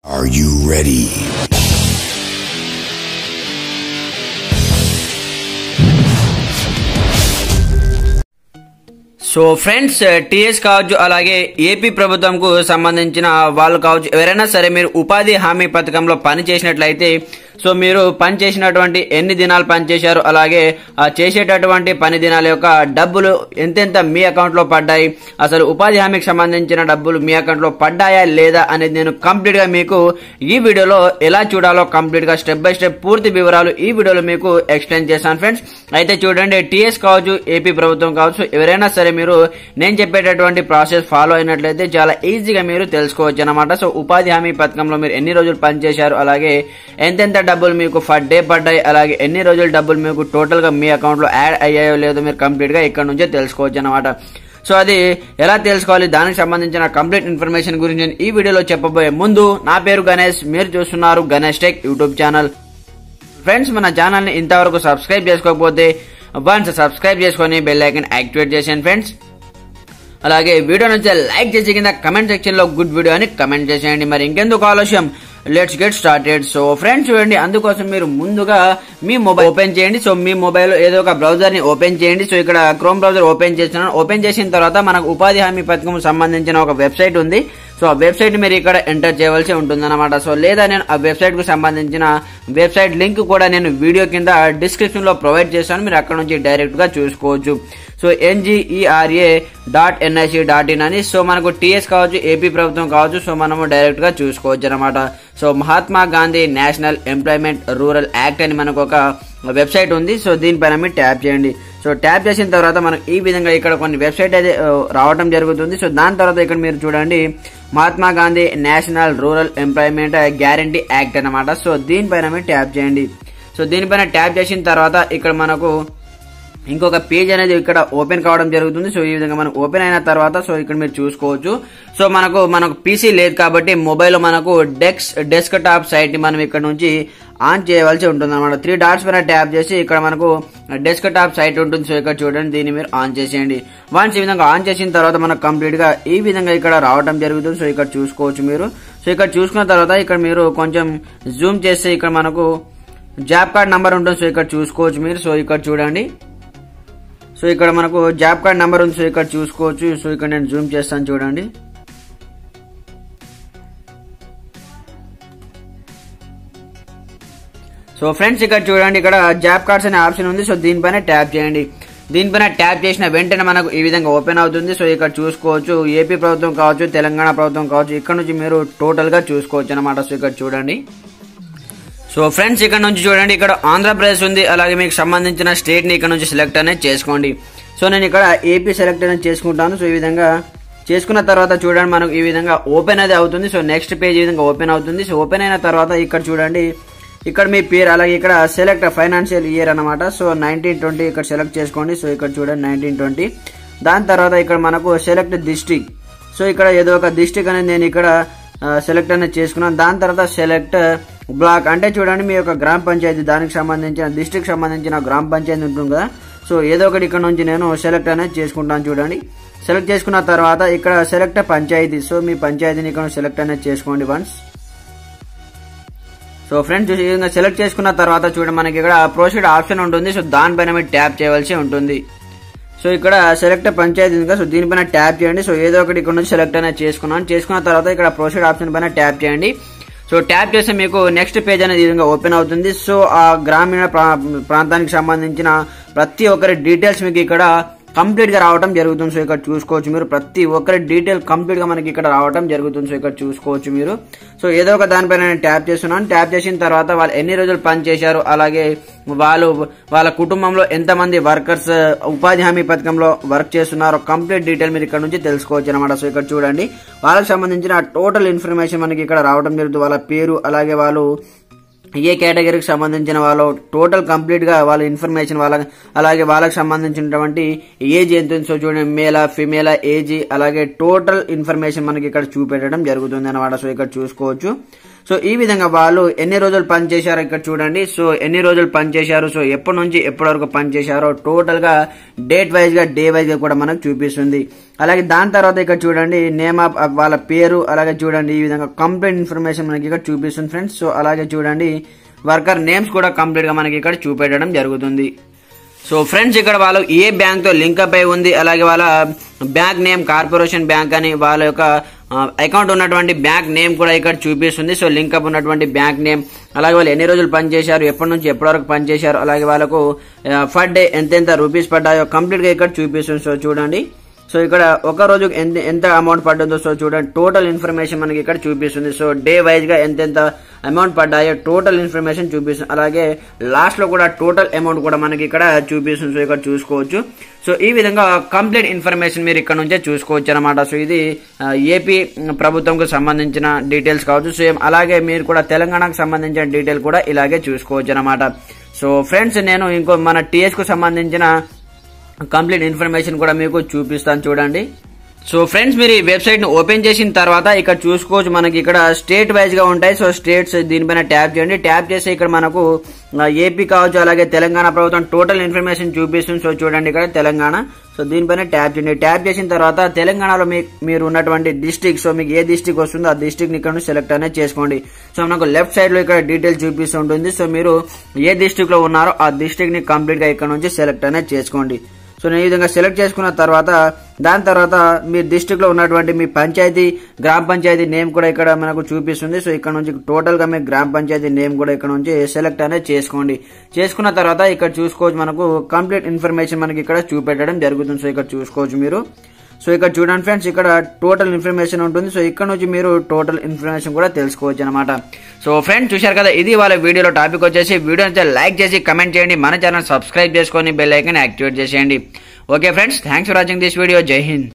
Are you ready? So friends TS కావచ్చు అలాగే AP ప్రభుత్వంకు సంబంధించిన వాళ్ళు కావచ్చు ఎవరైనా సరే మీరు ఉపాధి హామీ పథకంలో పని చేసినట్లయితే సో మీరు పని చేసినటువంటి ఎన్ని దినాలు పని చేశారు అలాగే ఆ చేసేటటువంటి పని దినాల యొక్క డబ్బులు ఎంతెంత మీ అకౌంట్ లో పడ్డాయి అసలు ఉపాధి హామీకి సంబంధించిన డబ్బులు మీ అకౌంట్ లో పడ్డాయా లేదా అనేది నేను కంప్లీట్ గా మీకు ఈ వీడియోలో ఎలా చూడాలో కంప్లీట్ గా స్టెప్ బై స్టెప్ పూర్తి వివరాలు ఈ వీడియోలో మీకు ఎక్స్ప్లెయిన్ చేస్తాను ఫ్రెండ్స్ అయితే చూడండి టీఎస్ కావచ్చు ఏపీ ప్రభుత్వం కావచ్చు ఎవరైనా సరే మీరు నేను చెప్పేటటువంటి ప్రాసెస్ ఫాలో అయినట్లయితే చాలా ఈజీగా మీరు తెలుసుకోవచ్చు అనమాట సో ఉపాధి హామీ పథకంలో మీరు ఎన్ని రోజులు పనిచేశారు అలాగే ఎంతెంత డబ్బులు మీకు ఫర్ డే పడ్డాయి అలాగే ఎన్ని రోజులు డబ్బులు మీకు టోటల్ గా మీ అకౌంట్ లో యాడ్ అయ్యాయో లేదో మీరు కంప్లీట్ గా ఇక్కడ నుంచే తెలుసుకోవచ్చు అనమాట సో అది ఎలా తెలుసుకోవాలి దానికి సంబంధించిన కంప్లీట్ ఇన్ఫర్మేషన్ గురించి నేను ఈ వీడియోలో చెప్పబోయే ముందు నా పేరు గణేష్ మీరు చూస్తున్నారు Ganesh tech YouTube channel friends మన ఛానల్ ని ఇంతవరకు సబ్స్క్రైబ్ చేసుకోకపోతే వన్స్ సబ్స్క్రైబ్ చేసుకొని బెల్ ఐకన్ యాక్టివేట్ చేసేయండి ఫ్రెండ్స్ అలాగే వీడియో నుంచి లైక్ చేసి కింద కమెంట్ సెక్షన్ లో గుడ్ వీడియో అని కమెంట్ చేసేయండి మరి ఇంకెందుకు ఆలస్యం let's get started so friends చూడండి అందుకోసం మీరు ముందుగా మీ మొబైల్ ఓపెన్ చేయండి సో మీ మొబైల్ ఏదో ఒక బ్రౌజర్ ని ఓపెన్ చేయండి సో ఇక్కడ క్రోమ్ బ్రౌజర్ ఓపెన్ చేస్తున్నాను ఓపెన్ చేసిన తర్వాత మనకు ఉపాధి హామీ పథకం సంబంధించిన ఒక వెబ్సైట్ ఉంది సో ఆ వెబ్సైట్ మీరు ఇక్కడ ఎంటర్ చేయవలసి ఉంటుందన్నమాట సో లేదా నేను ఆ వెబ్సైట్ కు సంబంధించిన వెబ్సైట్ లింక్ కూడా నేను వీడియో కింద డిస్క్రిప్షన్ లో ప్రొవైడ్ చేస్తాను మీరు అక్కడ నుంచి డైరెక్ట్ గా చూసుకోవచ్చు సో ఎన్జిఈఆర్ఏ డాట్ ఎన్ఐసి డాట్ ఇన్ అని సో మనకు టీఎస్ కావచ్చు ఏపీ ప్రభుత్వం కావచ్చు సో మనము డైరెక్ట్ గా చూసుకోవచ్చు అనమాట so Mahatma Gandhi national employment rural act అని మనకు ఒక వెబ్సైట్ ఉంది సో దీనిపైన మీరు ట్యాప్ చేయండి సో ట్యాప్ చేసిన తర్వాత మనకు ఈ విధంగా ఇక్కడ కొన్ని వెబ్సైట్ అయితే ఆ, రావడం జరుగుతుంది సో దాని తర్వాత ఇక్కడ మీరు చూడండి Mahatma Gandhi national rural employment guarantee act అన్నమాట సో దీనిపైన మీరు ట్యాప్ చేయండి సో దీనిపైన ట్యాప్ చేసిన తర్వాత ఇక్కడ మనకు ఇంకొక పేజ్ అనేది ఇక్కడ ఓపెన్ కావడం జరుగుతుంది సో ఈ విధంగా మనకు ఓపెన్ అయిన తర్వాత సో ఇక్కడ మీరు చూసుకోవచ్చు సో మనకు మనకు పీసీ లేదు కాబట్టి మొబైల్ మనకు డెక్స్ డెస్క్ టాప్ సైట్ ని మనం ఇక్కడ నుంచి ఆన్ చేయవలసి ఉంటుంది అనమాట త్రీ డాట్స్ పైన ట్యాప్ చేసి ఇక్కడ మనకు డెస్క్ టాప్ సైట్ ఉంటుంది సో ఇక్కడ చూడండి దీన్ని మీరు ఆన్ చేసేయండి వన్స్ ఈ విధంగా ఆన్ చేసిన తర్వాత మనకు కంప్లీట్ గా ఈ విధంగా ఇక్కడ రావడం జరుగుతుంది సో ఇక్కడ చూసుకోవచ్చు మీరు సో ఇక్కడ చూసుకున్న తర్వాత ఇక్కడ మీరు కొంచెం జూమ్ చేస్తే ఇక్కడ మనకు జాబ్ కార్డ్ నంబర్ ఉంటుంది సో ఇక్కడ చూసుకోవచ్చు మీరు సో ఇక్కడ చూడండి సో ఇక్కడ మనకు జాబ్ కార్డ్ నెంబర్ ఉంది సో ఇక్కడ చూసుకోవచ్చు సో ఇక్కడ నేను జూమ్ చేస్తాను చూడండి సో ఫ్రెండ్స్ ఇక్కడ చూడండి ఇక్కడ జాబ్ కార్డ్స్ అనే ఆప్షన్ ఉంది సో దీనిపైన ట్యాప్ చేయండి దీనిపైన ట్యాప్ చేసిన వెంటనే మనకు ఈ విధంగా ఓపెన్ అవుతుంది సో ఇక్కడ చూసుకోవచ్చు ఏపీ ప్రభుత్వం కావచ్చు తెలంగాణ ప్రభుత్వం కావచ్చు ఇక్కడ నుంచి మీరు టోటల్ గా చూసుకోవచ్చు అనమాట సో ఇక్కడ చూడండి సో ఫ్రెండ్స్ ఇక్కడ నుంచి చూడండి ఇక్కడ ఆంధ్రప్రదేశ్ ఉంది అలాగే మీకు సంబంధించిన స్టేట్ ని ఇక్కడ నుంచి సెలెక్ట్ అనేది చేసుకోండి సో నేను ఇక్కడ ఏపీ సెలెక్ట్ అనేది చేసుకుంటాను సో ఈ విధంగా చేసుకున్న తర్వాత చూడండి మనకు ఈ విధంగా ఓపెన్ అనేది అవుతుంది సో నెక్స్ట్ పేజ్ ఈ విధంగా ఓపెన్ అవుతుంది సో ఓపెన్ అయిన తర్వాత ఇక్కడ చూడండి ఇక్కడ మీ పేరు అలాగే ఇక్కడ సెలెక్ట్ ఫైనాన్షియల్ ఇయర్ అనమాట సో నైన్టీన్ ట్వంటీ ఇక్కడ సెలెక్ట్ చేసుకోండి సో ఇక్కడ చూడండి నైన్టీన్ ట్వంటీ దాని తర్వాత ఇక్కడ మనకు సెలెక్ట్ డిస్టిక్ సో ఇక్కడ ఏదో ఒక డిస్టిక్ అనేది నేను ఇక్కడ సెలెక్ట్ అనేది చేసుకున్నాను దాని తర్వాత సెలెక్ట్ బ్లాక్ అంటే చూడండి మీ యొక్క గ్రామ పంచాయతీ దానికి సంబంధించిన డిస్టిక్ సంబంధించిన గ్రామ పంచాయతీ ఉంటుంది కదా సో ఏదో ఒకటి ఇక్కడ నుంచి నేను సెలెక్ట్ అనేది చేసుకుంటాను చూడండి సెలెక్ట్ చేసుకున్న తర్వాత ఇక్కడ సెలెక్ట్ పంచాయతీ సో మీ పంచాయతీని ఇక్కడ సెలెక్ట్ అనేది చేసుకోండి వన్స్ సో ఫ్రెండ్స్ ఈ విధంగా సెలెక్ట్ చేసుకున్న తర్వాత చూడండి మనకి ఇక్కడ ప్రొసీడ్ ఆప్షన్ ఉంటుంది సో దానిపైన మీరు ట్యాప్ చేయవలసి ఉంటుంది సో ఇక్కడ సెలెక్ట్ పంచాయతీ ఉంది కదా సో దీనిపైన ట్యాప్ చేయండి సో ఏదో ఒకటి ఇక్కడ నుంచి సెలెక్ట్ అనేది చేసుకున్నాను చేసుకున్న తర్వాత ఇక్కడ ప్రొసీడ్ ఆప్షన్ పైన ట్యాప్ చేయండి సో ట్యాప్ చేస్తే మీకు నెక్స్ట్ పేజ్ అనేది ఈ విధంగా ఓపెన్ అవుతుంది సో ఆ గ్రామీణ ప్రా- ప్రాంతానికి సంబంధించిన ప్రతి ఒక్కరి డీటెయిల్స్ మీకు ఇక్కడ కంప్లీట్ గా రావడం జరుగుతుంది సో ఇక్కడ చూసుకోవచ్చు మీరు ప్రతి ఒక్కరి డీటెయిల్ కంప్లీట్ గా మనకి ఇక్కడ రావడం జరుగుతుంది సో ఇక్కడ చూసుకోవచ్చు మీరు సో ఏదో ఒక దానిపైన నేను ట్యాప్ చేస్తున్నాను ట్యాప్ చేసిన తర్వాత వాళ్ళు ఎన్ని రోజులు పని చేశారు అలాగే వాళ్ళు వాళ్ళ కుటుంబంలో ఎంతమంది వర్కర్స్ ఉపాధి హామీ పథకంలో వర్క్ చేస్తున్నారో కంప్లీట్ డీటెయిల్ మీరు ఇక్కడ నుంచి తెలుసుకోవచ్చు అనమాట సో ఇక్కడ చూడండి వాళ్ళకి సంబంధించిన టోటల్ ఇన్ఫర్మేషన్ మనకి ఇక్కడ రావడం జరుగుతుంది వాళ్ళ పేరు అలాగే వాళ్ళు ఏ కేటగిరీకి సంబంధించిన వాళ్ళు టోటల్ కంప్లీట్ గా వాళ్ళ ఇన్ఫర్మేషన్ వాళ్ళ అలాగే వాళ్ళకి సంబంధించినటువంటి ఏజ్ ఎంత ఉంది సో చూడండి మేలా ఫిమేలా ఏజ్ అలాగే టోటల్ ఇన్ఫర్మేషన్ మనకి ఇక్కడ చూపెట్టడం జరుగుతుంది అనమాట సో ఇక్కడ చూసుకోవచ్చు సో సో ఈ విధంగా వాళ్ళు ఎన్ని రోజులు పని చేశారో ఇక్కడ చూడండి సో ఎన్ని రోజులు పని చేశారు సో ఎప్పటి నుంచి ఎప్పటి వరకు పని చేశారో టోటల్ గా డేట్ వైజ్ గా డే వైజ్ గా కూడా మనకు చూపిస్తుంది అలాగే దాని తర్వాత ఇక్కడ చూడండి నేమ్ ఆఫ్ వాళ్ళ పేరు అలాగే చూడండి ఈ విధంగా కంప్లీట్ ఇన్ఫర్మేషన్ మనకి ఇక్కడ చూపిస్తుంది ఫ్రెండ్స్ సో అలాగే చూడండి వర్కర్ నేమ్స్ కూడా కంప్లీట్ గా మనకి ఇక్కడ చూపెట్టడం జరుగుతుంది సో ఫ్రెండ్స్ ఇక్కడ వాళ్ళు ఏ బ్యాంక్ తో లింకప్ అయి ఉంది అలాగే వాళ్ళ బ్యాంక్ నేమ్ కార్పొరేషన్ బ్యాంక్ అని వాళ్ళ యొక్క అకౌంట్ ఉన్నటువంటి బ్యాంక్ నేమ్ కూడా ఇక్కడ చూపిస్తుంది సో లింకప్ ఉన్నటువంటి బ్యాంక్ నేమ్ అలాగే వాళ్ళు ఎన్ని రోజులు పనిచేశారు ఎప్పటి నుంచి ఎప్పటి వరకు పనిచేశారు అలాగే వాళ్ళకు ఫర్ డే ఎంతెంత రూపీస్ పడ్డాయో కంప్లీట్ గా ఇక్కడ చూపిస్తుంది సో చూడండి సో ఇక్కడ ఒక రోజు ఎంత ఎంత అమౌంట్ పడ్డదో సో చూడండి టోటల్ ఇన్ఫర్మేషన్ మనకి ఇక్కడ చూపిస్తుంది సో డే వైజ్ గా ఎంతెంత అమౌంట్ పడ్డాయో టోటల్ ఇన్ఫర్మేషన్ చూపిస్తుంది అలాగే లాస్ట్ లో కూడా టోటల్ అమౌంట్ కూడా మనకి ఇక్కడ చూపిస్తుంది సో ఇక్కడ చూసుకోవచ్చు సో ఈ విధంగా కంప్లీట్ ఇన్ఫర్మేషన్ మీరు ఇక్కడ నుంచే చూసుకోవచ్చు అనమాట సో ఇది ఏపీ ప్రభుత్వంకు సంబంధించిన డీటెయిల్స్ కావచ్చు సేమ్ అలాగే మీరు కూడా తెలంగాణకు సంబంధించిన డీటెయిల్ కూడా ఇలాగే చూసుకోవచ్చు అనమాట సో ఫ్రెండ్స్ నేను ఇంకో మన టీఎస్ కు సంబంధించిన కంప్లీట్ ఇన్ఫర్మేషన్ కూడా మీకు చూపిస్తాను చూడండి సో ఫ్రెండ్స్ మీరు ఈ వెబ్సైట్ ని ఓపెన్ చేసిన తర్వాత ఇక్కడ చూసుకోవచ్చు మనకి ఇక్కడ స్టేట్ వైజ్ గా ఉంటాయి సో స్టేట్స్ దీనిపైన ట్యాప్ చేయండి ట్యాప్ చేసి ఇక్కడ మనకు ఏపీ కావచ్చు అలాగే తెలంగాణ ప్రభుత్వం టోటల్ ఇన్ఫర్మేషన్ చూపిస్తుంది సో చూడండి ఇక్కడ తెలంగాణ సో దీనిపైన ట్యాప్ చేయండి ట్యాప్ చేసిన తర్వాత తెలంగాణలో మీ మీరు ఉన్నటువంటి డిస్టిక్ సో మీకు ఏ డిస్టిక్ వస్తుందో ఆ డిస్టిక్ ని ఇక్కడ నుంచి సెలెక్ట్ అనేది చేసుకోండి సో మనకు లెఫ్ట్ సైడ్ లో ఇక్కడ డీటెయిల్ చూపిస్తుంటుంది సో మీరు ఏ డిస్టిక్ లో ఉన్నారో ఆ డిస్టిక్ ని కంప్లీట్ గా ఇక్కడ నుంచి సెలెక్ట్ అనేది చేసుకోండి సో నేను ఈ విధంగా సెలెక్ట్ చేసుకున్న తర్వాత దాని తర్వాత మీ డిస్టిక్ లో ఉన్నటువంటి మీ పంచాయతీ గ్రామ పంచాయతీ నేమ్ కూడా ఇక్కడ మనకు చూపిస్తుంది సో ఇక్కడ నుంచి టోటల్ గా మీ గ్రామ పంచాయతీ నేమ్ కూడా ఇక్కడ నుంచి సెలెక్ట్ అనేది చేసుకోండి చేసుకున్న తర్వాత ఇక్కడ చూసుకోవచ్చు మనకు కంప్లీట్ ఇన్ఫర్మేషన్ మనకి ఇక్కడ చూపెట్టడం జరుగుతుంది సో ఇక్కడ చూసుకోవచ్చు మీరు సో ఇక్కడ చూడండి ఫ్రెండ్స్ ఇక్కడ టోటల్ ఇన్ఫర్మేషన్ ఉంటుంది సో ఇక్కడ నుంచి మీరు టోటల్ ఇన్ఫర్మేషన్ కూడా తెలుసుకోవచ్చు అనమాట సో ఫ్రెండ్స్ చూశారు కదా ఇది వాళ్ళ వీడియోలో టాపిక్ వచ్చేసి వీడియో అయితే లైక్ చేసి కమెంట్ చేయండి మన ఛానల్ సబ్స్క్రైబ్ చేసుకొని బెల్ ఐకన్ యాక్టివేట్ చేసేయండి okay friends thanks for watching this video జై హింద్